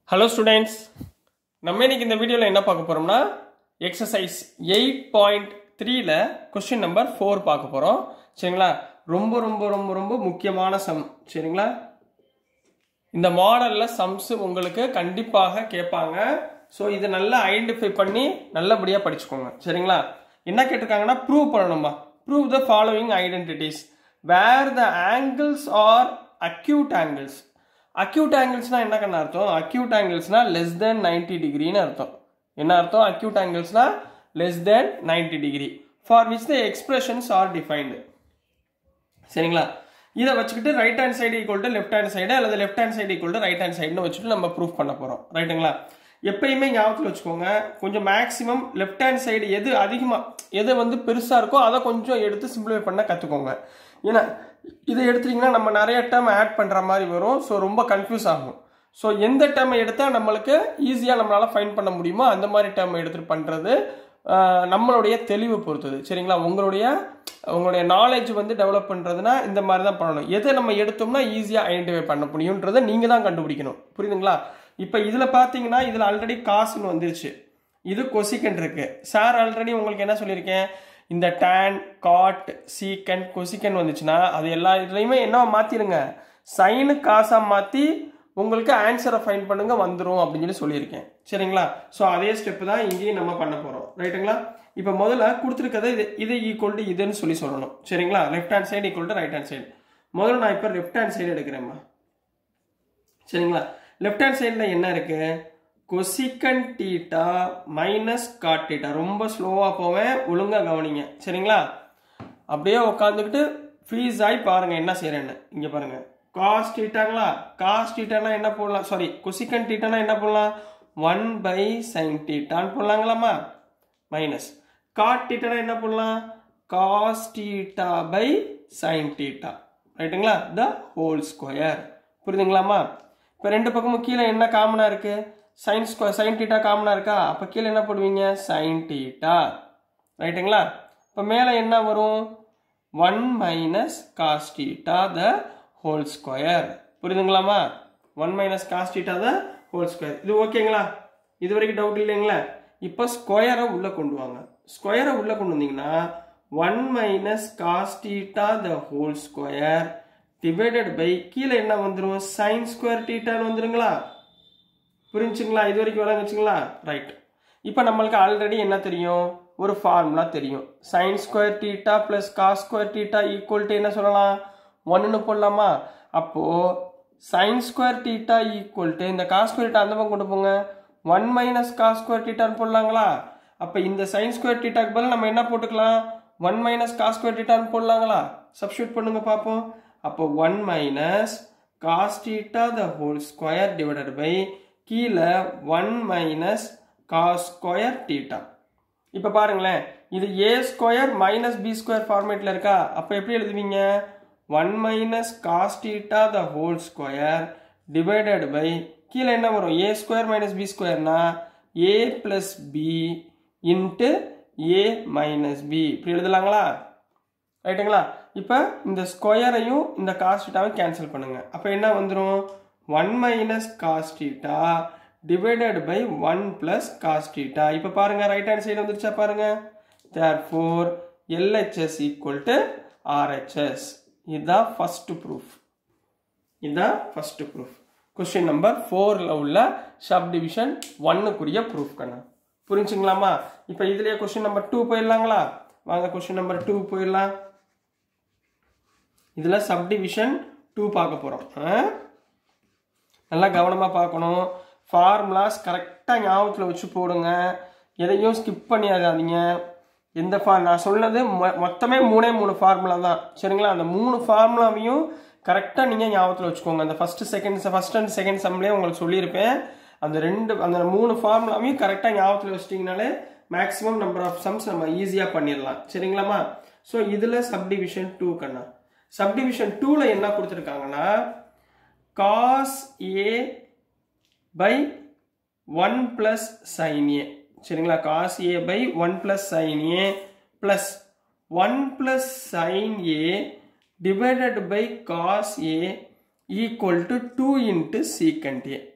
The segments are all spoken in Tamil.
ஹலோ ஸ்டூடெண்ட்ஸ் நம்ம இன்னைக்கு இந்த வீடியோவில் என்ன பார்க்க போகிறோம்னா எக்ஸசைஸ் எயிட் பாயிண்ட் த்ரீல கொஸ்டின் நம்பர் ஃபோர் பார்க்க போகிறோம் சரிங்களா ரொம்ப ரொம்ப ரொம்ப ரொம்ப முக்கியமான சம் சரிங்களா இந்த மாடலில் சம்ஸ் உங்களுக்கு கண்டிப்பாக கேட்பாங்க ஸோ இதை நல்லா ஐடென்டிஃபை பண்ணி நல்லபடியாக படிச்சுக்கோங்க சரிங்களா என்ன கேட்டிருக்காங்கன்னா ப்ரூவ் பண்ணணுமா prove the following identities where the angles are acute angles acute ஆங்கிள்ஸ்னா என்ன கண்ணா அர்த்தம் அக்யூட் ஆங்கிள்ஸ்னா லெஸ் தென் நைன்டி டிகிரின்னு அர்த்தம் என்ன அர்த்தம் அக்யூட் ஆங்கிள்ஸ்னா less than ninety degree for which the expressions are defined சரிங்களா இதை வச்சுக்கிட்டு right hand side equal to left hand side அல்லது left hand side equal to right hand சைடுன்னு வச்சுட்டு நம்ம ப்ரூஃப் பண்ண போகிறோம் ரைட்டுங்களா எப்பயுமே ஞாபகத்தில் வச்சுக்கோங்க கொஞ்சம் மேக்ஸிமம் லெஃப்ட் ஹேண்ட் சைடு எது அதிகமாக எது வந்து பெருசாக இருக்கோ அதை கொஞ்சம் எடுத்து சிம்பிளிஃபை பண்ண கற்றுக்கோங்க ஏன்னா இதை எடுத்தீங்கன்னா நம்ம நிறைய டேர்ம் ஆட் பண்ணுற மாதிரி வரும் ஸோ ரொம்ப கன்ஃபியூஸ் ஆகும் ஸோ எந்த டேர்மை எடுத்தால் நம்மளுக்கு ஈஸியாக நம்மளால் ஃபைன் பண்ண முடியுமோ அந்த மாதிரி டேர்மை எடுத்துகிட்டு பண்ணுறது நம்மளுடைய தெளிவு பொறுத்தது சரிங்களா உங்களுடைய உங்களுடைய நாலேஜ் வந்து டெவலப் பண்ணுறதுனா இந்த மாதிரி தான் பண்ணணும் எதை நம்ம எடுத்தோம்னா ஈஸியாக ஐடென்டிஃபை பண்ண முடியுன்றதை நீங்கள் தான் கண்டுபிடிக்கணும் புரியுதுங்களா இப்போ இதில் பார்த்தீங்கன்னா இதில் ஆல்ரெடி காசுன்னு வந்துருச்சு இது கொசிக்கன் இருக்கு சார் ஆல்ரெடி உங்களுக்கு என்ன சொல்லியிருக்கேன் இந்த டேன் காட் சீக்கன் கொசிக்கன் வந்துச்சுன்னா அது எல்லா இதுலையுமே என்ன மாற்றிடுங்க சைனு காசாக மாற்றி உங்களுக்கு ஆன்சரை ஃபைன் பண்ணுங்க வந்துடும் அப்படின்னு சொல்லி சொல்லியிருக்கேன் சரிங்களா ஸோ அதே ஸ்டெப் தான் இங்கேயும் நம்ம பண்ண போகிறோம் ரைட்டுங்களா இப்போ முதல்ல கொடுத்துருக்கதை இது இது ஈக்குவல் டு இதுன்னு சொல்லி சொல்லணும் சரிங்களா left hand side equal to right hand side முதல்ல நான் இப்போ லெஃப்ட் ஹேண்ட் சைடு எடுக்கிறேம்மா சரிங்களா லெஃப்ட் ஹேண்ட் சைடில் என்ன இருக்கு cosecant theta minus cot theta ரொம்ப ஸ்லோவாக போவேன் ஒழுங்காக கவனிங்க சரிங்களா அப்படியே உட்காந்துக்கிட்டு ஃப்ரீஸ் ஆகி பாருங்கள் என்ன செய்கிறேன்னு இங்கே பாருங்கள் காஸ் டீட்டாங்களா காஸ் டீட்டானா என்ன போடலாம் சாரி கொசிக்கன் டீட்டானா என்ன போடலாம் ஒன் பை சைன் டீட்டான்னு போடலாங்களாமா மைனஸ் காட் டீட்டானா என்ன போடலாம் cos theta by sine theta ரைட்டுங்களா த ஹோல் ஸ்கொயர் புரியுதுங்களாமா இப்போ ரெண்டு பக்கமும் கீழே என்ன காமனாக இருக்குது சைன் ஸ்கொ சைன் டீட்டா காமனாக இருக்கா அப்போ கீழே என்ன போடுவீங்க சைன் டீட்டா ரைட்டுங்களா இப்போ மேலே என்ன வரும் one minus cos theta the whole square புரியுதுங்களாமா one minus cos theta the whole square இது ஓகேங்களா இது வரைக்கும் டவுட் இல்லைங்களா இப்போ ஸ்கொயரை உள்ளே கொண்டு வாங்க ஸ்கொயரை உள்ளே கொண்டு வந்தீங்கன்னா one minus cos theta the whole square divided by கீழே என்ன வந்துடும் சைன் ஸ்கொயர் டீட்டான்னு வந்துருங்களா புரிஞ்சுங்களா இது வரைக்கும் விளங்குச்சுங்களா ரைட் இப்போ நம்மளுக்கு ஆல்ரெடி என்ன தெரியும் ஒரு ஃபார்முலா தெரியும் sine square theta plus cos square theta equal to என்ன சொல்லலாம் ஒன்றுன்னு போடலாமா அப்போது sine square theta equal to இந்த காஸ் ஸ்கொயர் டீட்டா அந்த பக்கம் கொண்டு போங்க ஒன் மைனஸ் காஸ் ஸ்கொயர் டீட்டான்னு போடலாங்களா அப்போ இந்த சைன் ஸ்கொயர் டீட்டாக்கு பதில் நம்ம என்ன போட்டுக்கலாம் ஒன் மைனஸ் காஸ் ஸ்கொயர் டீட்டான்னு போடலாங்களா சப்ஸ்டியூட் பண்ணுங்க பார்ப்போம் அப்போ one minus cos theta the whole square divided by கீழே one minus cos square theta இப்போ பாருங்களேன் இது A square minus B square ஃபார்மேட்டில் இருக்கா அப்போ எப்படி எழுதுவீங்க one minus cos theta the whole square divided by கீழே என்ன வரும் ஏ ஸ்கொயர் மைனஸ் பி ஸ்கொயர்னா A plus B into A minus B இப்படி எழுதலாங்களா ரைட்டுங்களா இப்போ இந்த ஸ்கொயரையும் இந்த காஸ் டீட்டாவையும் கேன்சல் பண்ணுங்க அப்போ என்ன வந்துடும் one minus cos theta divided by one plus cos theta இப்போ பாருங்க ரைட் ஹேண்ட் சைடு வந்துருச்சா பாருங்க therefore LHS equal to RHS இதுதான் ஃபர்ஸ்ட் ப்ரூஃப் இதுதான் ஃபர்ஸ்ட் ப்ரூஃப் கொஸ்டின் நம்பர் ஃபோரில் உள்ள சப் டிவிஷன் ஒன்னுக்குரிய ப்ரூஃப் கண்ணா புரிஞ்சுங்களாமா இப்போ இதுலேயே கொஸ்டின் நம்பர் டூ போயிடலாங்களா வாங்க கொஸ்டின் நம்பர் டூ போயிடலாம் இதில் சப் டிவிஷன் டூ பார்க்க போகிறோம் நல்லா கவனமாக பார்க்கணும் ஃபார்முலாஸ் கரெக்டாக ஞாபகத்தில் வச்சு போடுங்க எதையும் ஸ்கிப் பண்ணிடாதீங்க எந்த ஃபார் நான் சொன்னது மொத்தமே மூணே மூணு ஃபார்முலா தான் சரிங்களா அந்த மூணு ஃபார்முலாவையும் கரெக்டாக நீங்கள் ஞாபகத்தில் வச்சுக்கோங்க அந்த first second first and second சம்லேயே உங்களுக்கு சொல்லியிருப்பேன் அந்த ரெண்டு அந்த மூணு ஃபார்முலாவையும் கரெக்டாக ஞாபகத்தில் வச்சிட்டிங்கனாலே மேக்ஸிமம் நம்பர் ஆஃப் சம்ஸ் நம்ம ஈஸியாக பண்ணிடலாம் சரிங்களாம்மா ஸோ இதில் சப்டிவிஷன் டூ கண்ணா சப்டிவிஷன் டூவில் என்ன கொடுத்துருக்காங்கன்னா cos A by one plus sine A சரிங்களா cos A by one plus sine A plus one plus sine A divided by cos A equal to two into secant A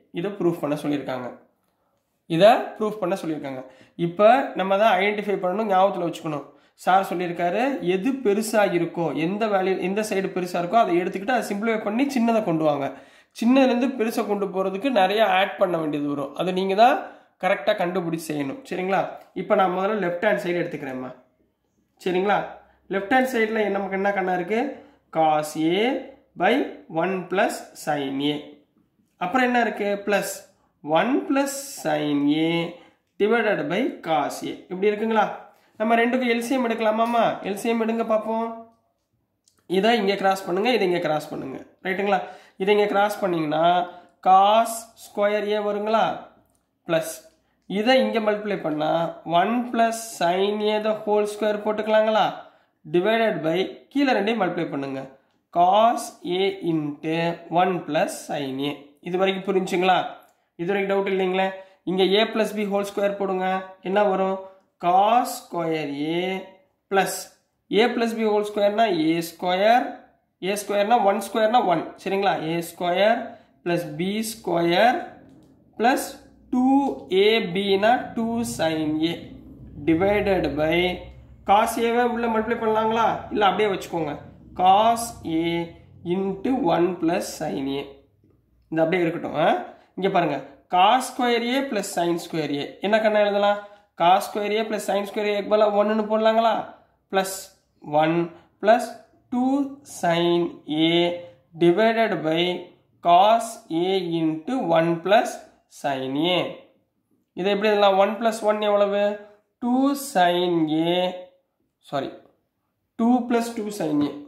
இதை ப்ரூஃப் பண்ண சொல்லியிருக்காங்க இதை ப்ரூஃப் பண்ண சொல்லியிருக்காங்க இப்போ நம்ம தான் ஐடென்டிஃபை பண்ணணும் ஞாபகத்தில் வச்சுக்கணும் சார் சொல்லியிருக்காரு எது பெருசாக இருக்கோ எந்த வேல்யூ எந்த சைடு பெருசாக இருக்கோ அதை எடுத்துக்கிட்டு அதை சிம்பிளிஃபை பண்ணி சின்னதை கொண்டு வாங்க சின்னதுலேருந்து பெருசை கொண்டு போகிறதுக்கு நிறைய ஆட் பண்ண வேண்டியது வரும் அதை நீங்கள் தான் கரெக்டாக கண்டுபிடிச்சி செய்யணும் சரிங்களா இப்போ நான் முதல்ல லெஃப்ட் ஹேண்ட் சைடு எடுத்துக்கிறேம்மா சரிங்களா லெஃப்ட் ஹேண்ட் சைடில் நமக்கு என்ன கண்ணா இருக்குது cos A by one plus sine A அப்புறம் என்ன இருக்குது plus one plus sine A divided by cos A இப்படி இருக்குங்களா நம்ம ரெண்டுக்கும் எல்சிஎம் எடுக்கலாமாம்மா எல்சிஎம் எடுங்க பார்ப்போம் இதை இங்கே கிராஸ் பண்ணுங்க இதை இங்கே கிராஸ் பண்ணுங்க ரைட்டுங்களா இதை இங்கே கிராஸ் பண்ணீங்கன்னா காஸ் ஸ்கொயர் ஏ வருங்களா ப்ளஸ் இதை இங்கே மல்டிப்ளை பண்ணால் one plus sine A the whole square போட்டுக்கலாங்களா டிவைடட் பை கீழே ரெண்டையும் மல்டிப்ளை பண்ணுங்க cos A into one plus sine A இது வரைக்கும் புரிஞ்சுங்களா இது வரைக்கும் டவுட் இல்லைங்களே இங்கே A plus B whole square போடுங்க என்ன வரும் cos square A plus A plus B whole ஸ்கொயர்னா ஏ ஸ்கொயர் ஏ ஸ்கொயர்னா ஒன் ஸ்கொயர்னா ஒன் சரிங்களா A square plus B square plus two ஏபினா two sine A divided by cos ஏவை உள்ள மல்டிப்ளை பண்ணலாங்களா இல்லை அப்படியே வச்சுக்கோங்க cos A into one plus sine A இந்த அப்படியே இருக்கட்டும் இங்கே பாருங்க cos square A plus sine square A என்ன கண்ணா எழுதலாம் cos square A plus sine square A பதிலாக ஒன்றுன்னு போடலாங்களா plus one plus two sine A divided by cos A into one plus sine A இதை எப்படி எழுதலாம் ஒன் ப்ளஸ் ஒன் எவ்வளவு two sine A sorry two plus two sine A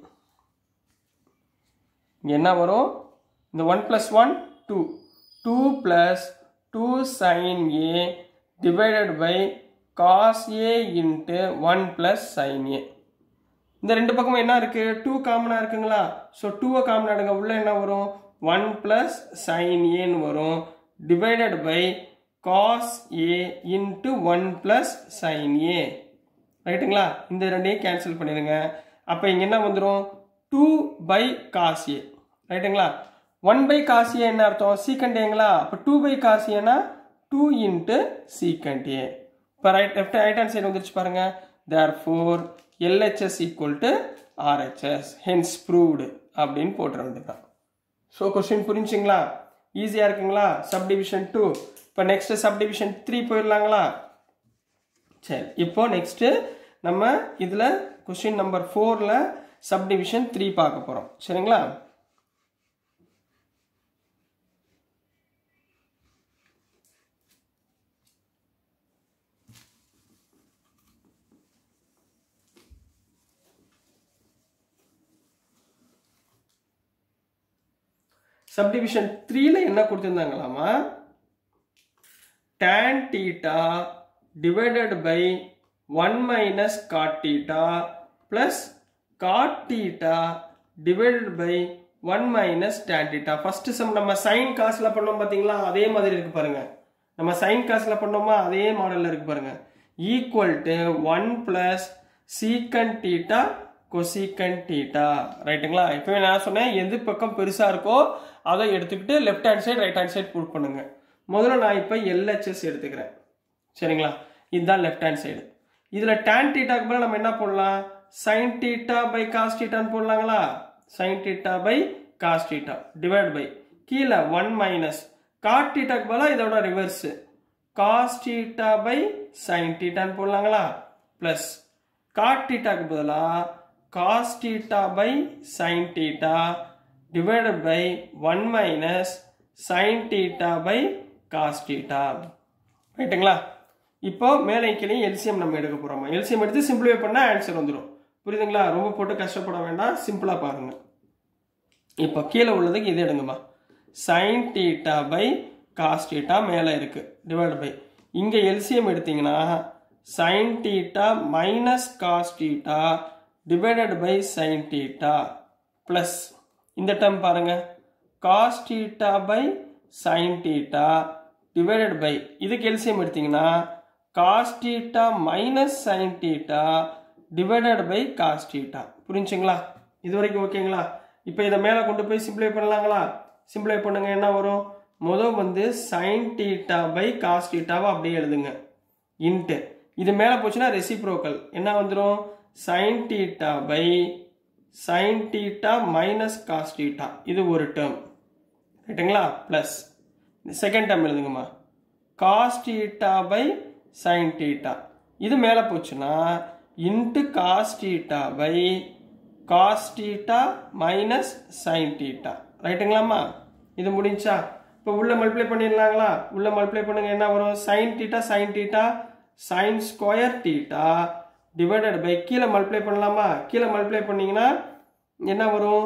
இங்கே என்ன வரும் இந்த one plus one two two plus two sine A divided by cos A into one plus sine A இந்த ரெண்டு பக்கமும் என்ன இருக்குது டூ காமனாக இருக்குங்களா ஸோ டூவை காமனாக எடுங்க உள்ள என்ன வரும் ஒன் ப்ளஸ் சைன் ஏன்னு வரும் divided by cos A into one plus sine A ரைட்டுங்களா இந்த ரெண்டையும் கேன்சல் பண்ணிடுங்க அப்போ இங்கே என்ன வந்துடும் டூ பை காஸ் ஏ ரைட்டுங்களா ஒன் பை காஸ் ஏ என்ன அர்த்தம் சீக்கண்ட் ஏங்களா அப்போ டூ பை காஸ் ஏனா டூ இன்ட்டு சீக்கண்ட் ஏ இப்போ right left right hand side வந்துருச்சு பாருங்க therefore LHS equal to RHS hence proved அப்படின்னு போட்டுற வேண்டியதான் ஸோ கொஸ்டின் புரிஞ்சுங்களா ஈஸியாக இருக்குங்களா சப்டிவிஷன் டூ இப்போ நெக்ஸ்ட் சப்டிவிஷன் த்ரீ போயிடலாங்களா சரி இப்போ நெக்ஸ்ட்டு நம்ம இதில் கொஸ்டின் நம்பர் ஃபோரில் சப்டிவிஷன் த்ரீ பார்க்க போகிறோம் சரிங்களா சப்டிவிஷன் த்ரீல என்ன கொடுத்துருந்தாங்களாமா tan theta divided by 1 minus cot theta plus cot theta divided by 1 minus tan theta first sum நம்ம சைன் காசுல பண்ணோம் பாத்தீங்களா அதே மாதிரி இருக்கு பாருங்க நம்ம சைன் காசுல பண்ணோமா அதே மாடல்ல இருக்கு பாருங்க equal to one plus secant theta cosecant theta ரைட்டுங்களா இப்பவே நான் சொன்னேன் எது பக்கம் பெருசா இருக்கோ அதை எடுத்துக்கிட்டு left hand side right hand side put பண்ணுங்க முதல்ல நான் இப்போ எல்ஹெச்எஸ் எடுத்துக்கிறேன் சரிங்களா இதுதான் லெஃப்ட் ஹேண்ட் சைடு இதில் டேன் டீட்டாக்கு பதிலாக நம்ம என்ன போடலாம் சைன் டீட்டா பை காஸ் டீட்டான்னு போடலாங்களா sine theta by cos theta divide by கீழே ஒன் மைனஸ் காட் டீட்டாக்கு பதிலாக இதோட reverse cos theta by sine டீட்டான்னு போடலாங்களா ப்ளஸ் காட் டீட்டாக்கு பதிலாக cos theta by sine theta divided by one minus sine theta by cos theta ரைட்டுங்களா இப்போ மேலே கீழே எல்சிஎம் நம்ம எடுக்க போகிறோமா எல்சிஎம் எடுத்து சிம்பிளிஃபை பண்ணால் ஆன்சர் வந்துடும் புரியுதுங்களா ரொம்ப போட்டு கஷ்டப்பட வேண்டாம் சிம்பிளாக பாருங்க இப்போ கீழே உள்ளதுக்கு இது எடுங்கம்மா sine theta by cos theta மேலே இருக்கு டிவைட் பை இங்கே எல்சிஎம் எடுத்தீங்கன்னா sine theta minus cos theta divided by sine theta plus இந்த டேர்ம் பாருங்க cos theta by sine theta divided by இதுக்கு எல்சிஎம் எடுத்தீங்கன்னா cos theta minus sine theta divided by cos theta புரிஞ்சுங்களா இது வரைக்கும் ஓகேங்களா இப்போ இதை மேலே கொண்டு போய் சிம்பிளை பண்ணலாங்களா சிம்பிளை பண்ணுங்க என்ன வரும் முதல் வந்து சைன் டீட்டா பை காஸ் டீட்டாவை அப்படியே எழுதுங்க இன்ட்டு இது மேலே போச்சுன்னா ரெசிப்ரோக்கல் என்ன வந்துடும் sine theta by sine theta minus cos theta இது ஒரு டேர்ம் ரைட்டுங்களா ப்ளஸ் செகண்ட் டேர்ம் எழுதுங்கம்மா cos theta by sine theta இது மேலே போச்சுன்னா into cos theta by cos theta minus sine theta ரைட்டுங்களாம்மா இது முடிஞ்சா இப்போ உள்ள மல்டிப்ளை பண்ணிடலாங்களா உள்ள மல்டிப்ளை பண்ணுங்க என்ன வரும் sine theta sine theta sine square theta divided by கீழே மல்டிப்ளை பண்ணலாமா கீழே மல்டிப்ளை பண்ணீங்கன்னா என்ன வரும்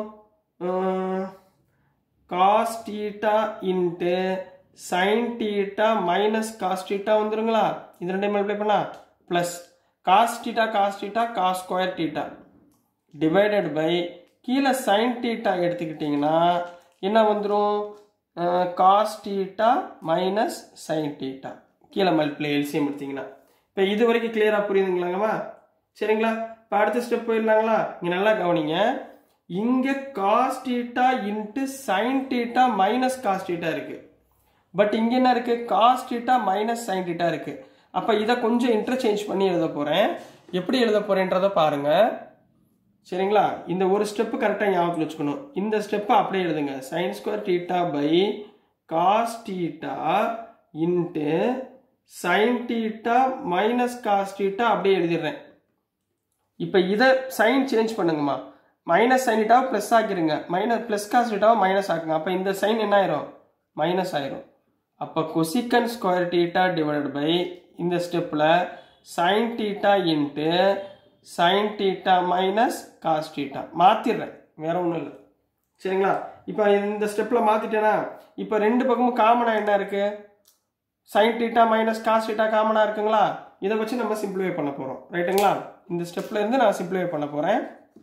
cos theta into sine theta minus cos theta வந்துருங்களா இது ரெண்டையும் மல்டிப்ளை பண்ணா plus cos theta cos theta cos square theta divided by கீழே சைன் டீட்டா எடுத்துக்கிட்டிங்கன்னா என்ன வந்துடும் cos theta minus sine theta கீழே மல்டிப்ளை எல்சிஎம் எடுத்தீங்கன்னா இப்போ இது வரைக்கும் கிளியராக புரியுதுங்களாங்கம்மா சரிங்களா இப்போ அடுத்த ஸ்டெப் போயிடலாங்களா இங்கே நல்லா கவனிங்க இங்கே cos theta into sine theta minus cos theta இருக்குது பட் இங்கே என்ன இருக்குது cos theta minus sine theta இருக்குது அப்போ இதை கொஞ்சம் இன்டர்சேஞ்ச் பண்ணி எழுத போகிறேன் எப்படி எழுத போகிறேன்றதை பாருங்கள் சரிங்களா இந்த ஒரு ஸ்டெப்பு கரெக்டாக ஞாபகத்தில் வச்சுக்கணும் இந்த ஸ்டெப்பை அப்படியே எழுதுங்க sine square theta by cos theta into sine theta minus cos theta அப்படியே எழுதிடுறேன் இப்போ இதை சைன் சேஞ்ச் பண்ணுங்கம்மா மைனஸ் சைன் டீட்டாவை ப்ளஸ் ஆக்கிடுங்க மைனஸ் ப்ளஸ் காஸ் டீட்டாவை மைனஸ் ஆக்குங்க அப்போ இந்த சைன் என்ன ஆயிரும் மைனஸ் ஆயிரும் அப்போ cosecant square theta divided by இந்த ஸ்டெப்பில் sine theta into sine theta minus cos theta மாற்றிடுறேன் வேற ஒன்றும் இல்லை சரிங்களா இப்போ இந்த ஸ்டெப்பில் மாற்றிட்டேனா இப்போ ரெண்டு பக்கமும் காமனாக என்ன இருக்குது sine theta minus cos theta காமனாக இருக்குங்களா இதை வச்சு நம்ம சிம்பிளிஃபை பண்ண போகிறோம் ரைட்டுங்களா இந்த ஸ்டெப்ல இருந்து நான் சிம்பிளிஃபை பண்ண போகிறேன்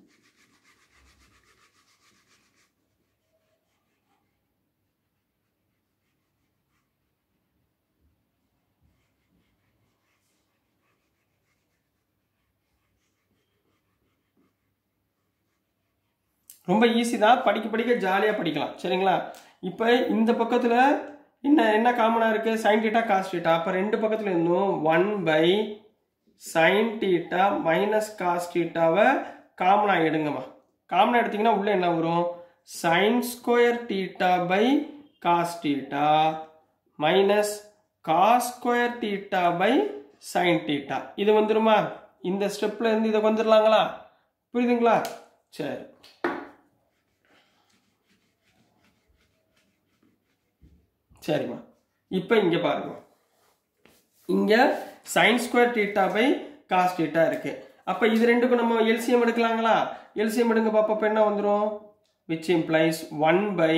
ரொம்ப ஈஸி தான் படிக்க படிக்க ஜாலியாக படிக்கலாம் சரிங்களா இப்போ இந்த பக்கத்தில் என்ன என்ன காமனாக இருக்குது சைன் டீட்டா காஸ் டீட்டா அப்போ ரெண்டு பக்கத்தில் இருந்தும் one by sine theta minus cos டீட்டாவை காமனாக எடுங்கம்மா காமனாக எடுத்தீங்கன்னா உள்ளே என்ன வரும் sine square theta by cos theta minus cos square theta by sine theta இது வந்துருமா இந்த ஸ்டெப்பில் இருந்து இதை வந்துடலாங்களா புரியுதுங்களா சரி சரிம்மா இப்போ இங்கே பாருங்க இங்கே sine square theta by cos theta இருக்கு அப்போ இது ரெண்டுக்கும் நம்ம எல்சிஎம் எடுக்கலாங்களா எல்சிஎம் எடுங்க பாப்பா என்ன வந்துடும் which implies one by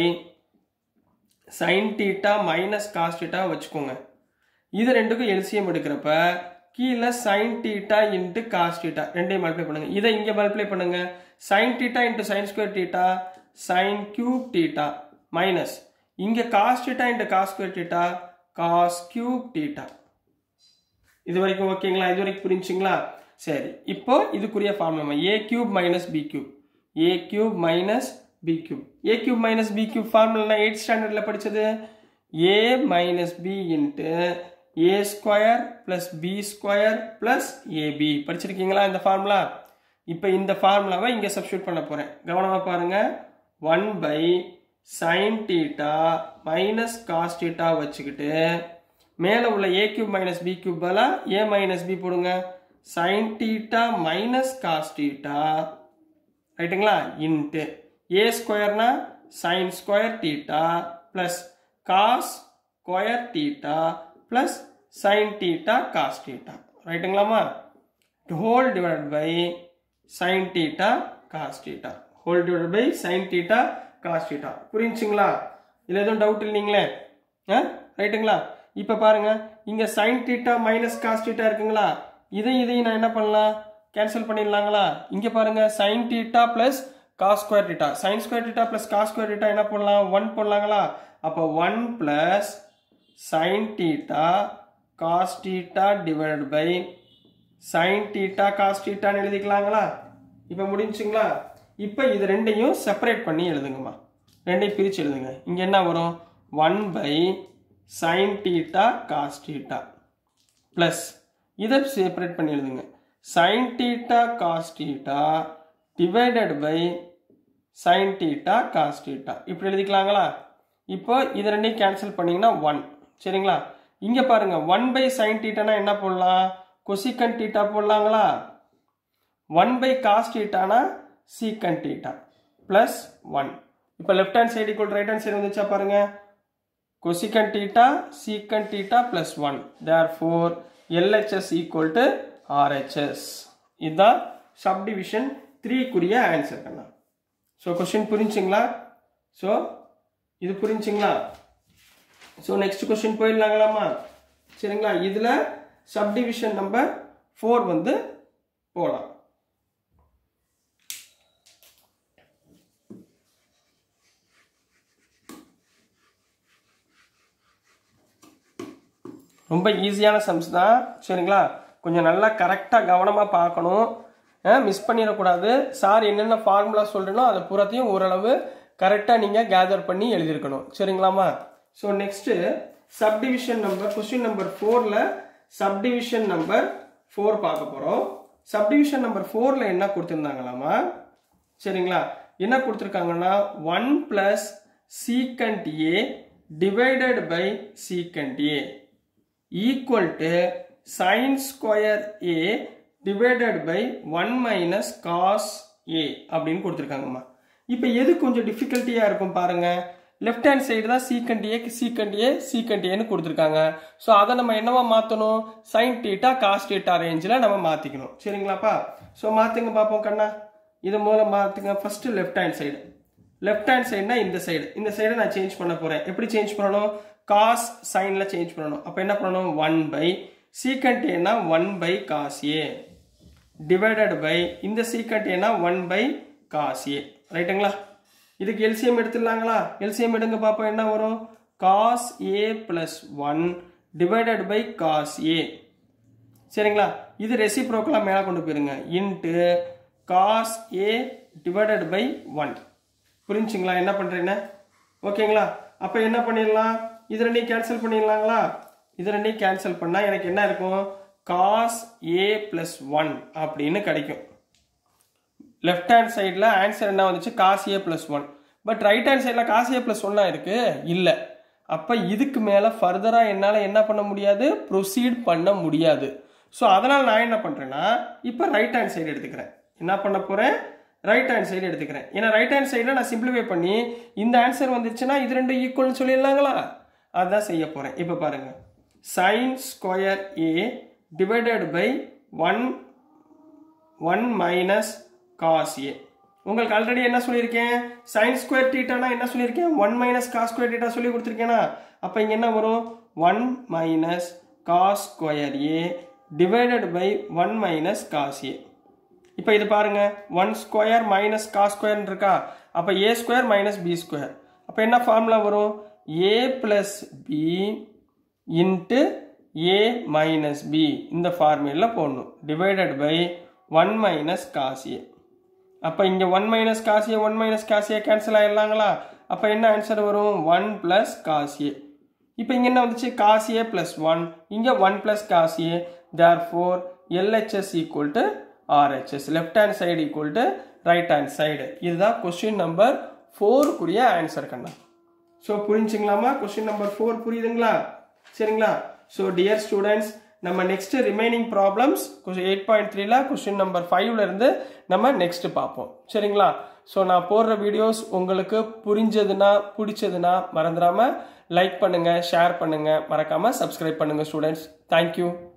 sine theta minus cos theta வச்சுக்கோங்க இது ரெண்டுக்கும் எல்சிஎம் எடுக்கிறப்ப கீழே sine theta into cos theta ரெண்டையும் மல்டிப்ளை பண்ணுங்க இதை இங்கே மல்டிப்ளை பண்ணுங்க sine theta into sine square theta sine cube theta minus இங்கே cos theta into cos square theta cos cube theta இது வரைக்கும் ஓகேங்களா இது வரைக்கும் புரிஞ்சுங்களா சரி இப்போ இதுக்குரிய formula A cube minus B cube A cube minus B cube A cube minus B cube formula eight ஸ்டாண்டர்டில் படித்தது A minus B into A square plus B square plus AB படிச்சிருக்கீங்களா இந்த ஃபார்முலா இப்போ இந்த ஃபார்முலாவை இங்கே சப்ஸ்டியூட் பண்ண போகிறேன் கவனமாக பாருங்கள் one by sine theta minus cos theta வச்சுக்கிட்டு மேலே உள்ள A cube minus B cube பதிலாக ஏ மைனஸ் பி போடுங்க sine theta minus cos theta ரைட்டுங்களா இன்ட்டு ஏ ஸ்கொயர்னா sine square theta plus cos square theta plus sine theta cos theta ரைட்டுங்களாமா whole divide by sine theta cos theta whole divide by sine theta cos theta புரிஞ்சுங்களா இதில் எதுவும் டவுட் இல்லைங்களே ஆ ரைட்டுங்களா இப்போ பாருங்க இங்கே sine theta minus cos theta இருக்குங்களா இதை இதையும் நான் என்ன பண்ணலாம் கேன்சல் பண்ணிடலாங்களா இங்கே பாருங்க sine theta plus cos square theta sine square theta plus cos square theta என்ன பண்ணலாம் ஒன் போடலாங்களா அப்போ one plus sine theta cos theta divide by sine theta cos டீட்டான்னு எழுதிக்கலாங்களா இப்போ முடிஞ்சுங்களா இப்போ இது ரெண்டையும் செப்பரேட் பண்ணி எழுதுங்கம்மா ரெண்டையும் பிரித்து எழுதுங்க இங்கே என்ன வரும் one by sine theta cos theta plus இதை செப்பரேட் பண்ணி எழுதுங்க sine theta cos theta divided by sine theta cos theta இப்படி எழுதிக்கலாங்களா இப்போ இது ரெண்டையும் கேன்சல் பண்ணீங்கன்னா ஒன் சரிங்களா இங்கே பாருங்க ஒன் பை சைன் டீட்டானா என்ன போடலாம் கொசிகன் டீட்டா போடலாங்களா ஒன் பை காஸ் டீட்டானா சீக்கன் டீட்டா ப்ளஸ் ஒன் இப்போ left hand side equal right hand side வந்துச்சா பாருங்க cosecant theta secant theta plus one therefore LHS equal to RHS இதுதான் சப்டிவிஷன் த்ரீக்குரிய ஆன்சர் கண்ணா ஸோ கொஸ்டின் புரிஞ்சுங்களா ஸோ இது புரிஞ்சுங்களா ஸோ நெக்ஸ்ட் கொஸ்டின் போயிடலாங்களாமா சரிங்களா இதில் சப்டிவிஷன் நம்பர் ஃபோர் வந்து போகலாம் ரொம்ப ஈஸியான சம்ஸ் தான் சரிங்களா கொஞ்சம் நல்லா கரெக்டாக கவனமாக பார்க்கணும் மிஸ் பண்ணிடக்கூடாது சார் என்னென்ன ஃபார்முலா சொல்கிறேனோ அதை பூராத்தையும் ஓரளவு கரெக்டாக நீங்கள் கேதர் பண்ணி எழுதியிருக்கணும் சரிங்களாமா so next subdivision number question number ஃபோரில் சப்டிவிஷன் நம்பர் ஃபோர் பார்க்க போகிறோம் சப்டிவிஷன் நம்பர் ஃபோரில் என்ன கொடுத்துருந்தாங்களாமா சரிங்களா என்ன கொடுத்துருக்காங்கன்னா one plus secant A divided by secant A equal to sine square A divided by one minus cos A அப்படின்னு கொடுத்துருக்காங்கம்மா இப்போ எது கொஞ்சம் டிஃபிகல்ட்டியாக இருக்கும் பாருங்க லெஃப்ட் ஹேண்ட் சைடு தான் secant A secant A secant ஏன்னு கொடுத்துருக்காங்க ஸோ அதை நம்ம என்னவா மாற்றணும் சைன் டீட்டா காஸ் டீட்டா ரேஞ்சில் நம்ம மாற்றிக்கணும் சரிங்களாப்பா ஸோ மாற்றுங்க பார்ப்போம் கண்ணா இது மூலம் மாற்றுங்க first left hand side left hand சைடுனா இந்த சைடு இந்த சைடு நான் சேஞ்ச் பண்ண போகிறேன் எப்படி சேஞ்ச் பண்ணணும் காஸ் சைனில் சேஞ்ச் பண்ணணும் அப்போ என்ன பண்ணணும் ஒன் பை சீக்கண்ட் ஏனா one by cos A divided by இந்த சீக்கண்ட் ஏனா ஒன் பை காஸ் ஏ ரைட்டுங்களா இதுக்கு எல்சிஎம் எடுத்துடலாங்களா எல்சிஎம் எடுங்க பார்ப்போம் என்ன வரும் cos A plus one divided by cos A சரிங்களா இது ரெசிப்ரோக்கெல்லாம் மேலே கொண்டு போயிருங்க into cos A divided by one புரிஞ்சுங்களா என்ன பண்ணுறீங்க ஓகேங்களா அப்போ என்ன பண்ணிடலாம் இது ரெண்டையும் கேன்சல் பண்ணிடலாங்களா இது ரெண்டையும் கேன்சல் பண்ணால் எனக்கு என்ன இருக்கும் காஸ் ஏ ப்ளஸ் ஒன் அப்படின்னு கிடைக்கும் லெஃப்ட் ஹேண்ட் சைடில் ஆன்சர் என்ன வந்துச்சு cos A plus one but right hand சைடில் காஸ் ஏ ப்ளஸ் ஒன்னாக இருக்குது இல்லை அப்போ இதுக்கு மேலே ஃபர்தராக என்னால் என்ன பண்ண முடியாது ப்ரொசீட் பண்ண முடியாது ஸோ அதனால் நான் என்ன பண்ணுறேன்னா இப்போ ரைட் ஹேண்ட் சைடு எடுத்துக்கிறேன் என்ன பண்ண போகிறேன் ரைட் ஹேண்ட் சைடு எடுத்துக்கிறேன் ஏன்னா ரைட் ஹேண்ட் சைடில் நான் சிம்பிளிஃபை பண்ணி இந்த ஆன்சர் வந்துச்சுன்னா இது ரெண்டும் ஈக்குவல்னு சொல்லிடலாங்களா அதுதான் செய்ய போகிறேன் இப்போ பாருங்கள் sine square A divided by one one minus cos A உங்களுக்கு ஆல்ரெடி என்ன சொல்லியிருக்கேன் சைன் ஸ்கொயர் டீட்டானா என்ன சொல்லியிருக்கேன் one minus cos square theta சொல்லி கொடுத்துருக்கேனா அப்போ இங்கே என்ன வரும் one minus cos square A divided by one minus cos A இப்போ இது பாருங்க one square minus cos square இருக்கா அப்போ A square minus B square அப்போ என்ன ஃபார்முலா வரும் A plus B into A minus B இந்த ஃபார்முலில் போடணும் divided by one minus cos A அப்போ இங்கே one minus cos A one minus cos A cancel ஆயிடலாங்களா அப்போ என்ன ஆன்சர் வரும் ஒன் ப்ளஸ் காஸ் ஏ இப்போ இங்கே என்ன வந்துச்சு காஸ் ஏ ப்ளஸ் ஒன் இங்கே one plus cos A therefore LHS equal to RHS left hand side equal to right hand side இதுதான் கொஸ்டின் நம்பர் ஃபோருக்குரிய ஆன்சர் கண்ணா ஸோ புரிஞ்சுங்களாமா கொஸ்டின் நம்பர் ஃபோர் புரியுதுங்களா சரிங்களா ஸோ டியர் ஸ்டூடெண்ட்ஸ் நம்ம next remaining problems eight point த்ரீல கொஸ்டின் நம்பர் ஃபைவ்ல இருந்து நம்ம நெக்ஸ்ட் பார்ப்போம் சரிங்களா ஸோ நான் போடுற வீடியோஸ் உங்களுக்கு புரிஞ்சதுன்னா பிடிச்சதுன்னா மறந்துடாம லைக் பண்ணுங்க ஷேர் பண்ணுங்க மறக்காம சப்ஸ்கிரைப் பண்ணுங்க ஸ்டூடெண்ட்ஸ் தேங்க்யூ